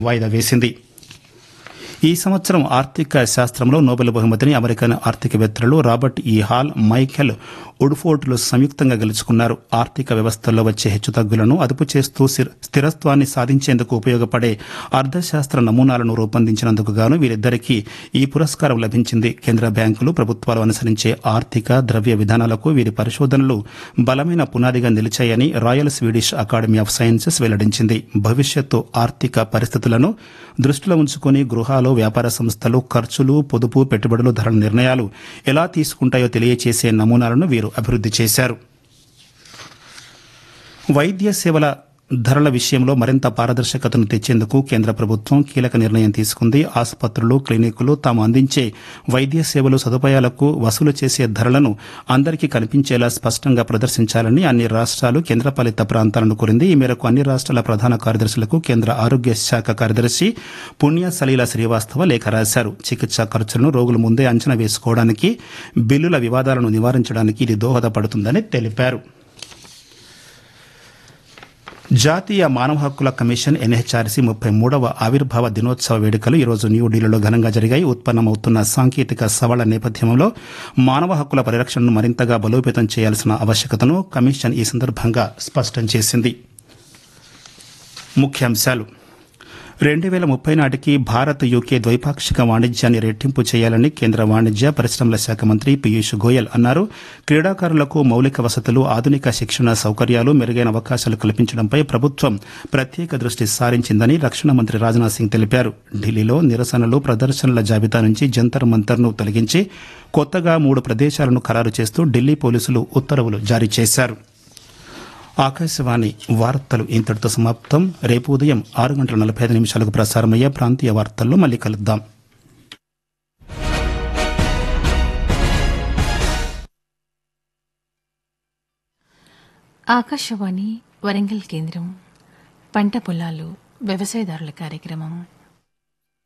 వాయిదా వేసింది ఈ సంవత్సరం ఆర్థిక శాస్త్రంలో నోబెల్ బహుమతిని అమెరికన్ ఆర్థికవేత్తలు రాబర్ట్ ఈ హాల్ మైఖెల్ ఉడ్ఫోర్డ్లు సంయుక్తంగా గెలుచుకున్నారు ఆర్థిక వ్యవస్థల్లో వచ్చే హెచ్చుతగ్గులను అదుపు చేస్తూ స్థిర- స్థిరత్వాన్ని సాధించేందుకు ఉపయోగపడే అర్థశాస్త్ర నమూనాలను రూపొందించినందుకు గాను వీరిద్దరికీ ఈ పురస్కారం లభించింది కేంద్ర బ్యాంకులు ప్రభుత్వాలు అనుసరించే ఆర్థిక ద్రవ్య విధానాలకు వీరి పరిశోధనలు బలమైన పునాదిగా నిలిచాయని Royal Swedish Academy of Sciences వెల్లడించింది భవిష్యత్తు ఆర్థిక పరిస్థితులను దృష్టిలో ఉంచుకుని గృహాలు వ్యాపార సంస్థలు ఖర్చులు పొదుపు పెట్టుబడులు ధరల నిర్ణయాలు ఎలా తీసుకుంటాయో తెలియచేసే నమూనాలను వీరు అభివృద్ధి చేశారు వైద్య సేవల ధరల విషయంలో మరింత పారదర్శకతను తెచ్చేందుకు కేంద్ర ప్రభుత్వం కీలక నిర్ణయం తీసుకుంది ఆసుపత్రులు క్లినికులు తాము అందించే వైద్య సేవలు సదుపాయాలకు వసూలు చేసే ధరలను అందరికీ కనిపించేలా స్పష్టంగా ప్రదర్శించాలని అన్ని రాష్ట్రాలు కేంద్రపాలిత ప్రాంతాలను కోరింది ఈ మేరకు అన్ని రాష్ట్రాల ప్రధాన కార్యదర్శులకు కేంద్ర ఆరోగ్య శాఖ కార్యదర్శి పుణ్య సలీల శ్రీవాస్తవ లేఖ రాశారు చికిత్స ఖర్చులను రోగులు ముందే అంచనా వేసుకోవడానికి బిల్లుల వివాదాలను నివారించడానికి ఇది దోహదపడుతుందని తెలిపారు జాతీయ మానవ హక్కుల కమిషన్ ఎన్హెచ్ఆర్సీ ముప్పై మూడవ ఆవిర్భావ దినోత్సవ వేడుకలు ఈరోజు న్యూఢిల్లీలో ఘనంగా జరిగాయి ఉత్పన్నమవుతున్న సాంకేతిక సవాళ్ల నేపథ్యంలో మానవ హక్కుల పరిరక్షణను మరింతగా బలోపేతం చేయాల్సిన ఆవశ్యకతను కమిషన్ ఈ సందర్భంగా స్పష్టం చేసింది ముఖ్యాంశాలు రెండు వేల ముప్పై నాటికి భారత్ యూకే ద్వైపాక్షిక వాణిజ్యాన్ని రెట్టింపు చేయాలని కేంద్ర వాణిజ్య పరిశ్రమల శాఖ మంత్రి పీయూష్ గోయల్ అన్నారు క్రీడాకారులకు మౌలిక వసతులు ఆధునిక శిక్షణ సౌకర్యాలు మెరుగైన అవకాశాలు కల్పించడంపై ప్రభుత్వం ప్రత్యేక దృష్టి సారించిందని రక్షణ మంత్రి రాజ్నాథ్ సింగ్ తెలిపారు ఢిల్లీలో నిరసనలు ప్రదర్శనల జాబితా నుంచి జంతర్ మంతర్ను తొలగించి కొత్తగా మూడు ప్రదేశాలను ఖరారు చేస్తూ ఢిల్లీ పోలీసులు ఉత్తర్వులు జారీ చేశారు ఆకాశవాణి వార్తలు ఇంతటితో సమాప్తం రేపు ఉదయం ఆరు గంటల నలభై ఐదు నిమిషాలకు ప్రసారమయ్యే ప్రాంతీయ వార్తల్లో మళ్ళీ కలుద్దాం ఆకాశవాణి వరంగల్ కేంద్రం పంట పొలాలు వ్యవసాయదారుల కార్యక్రమం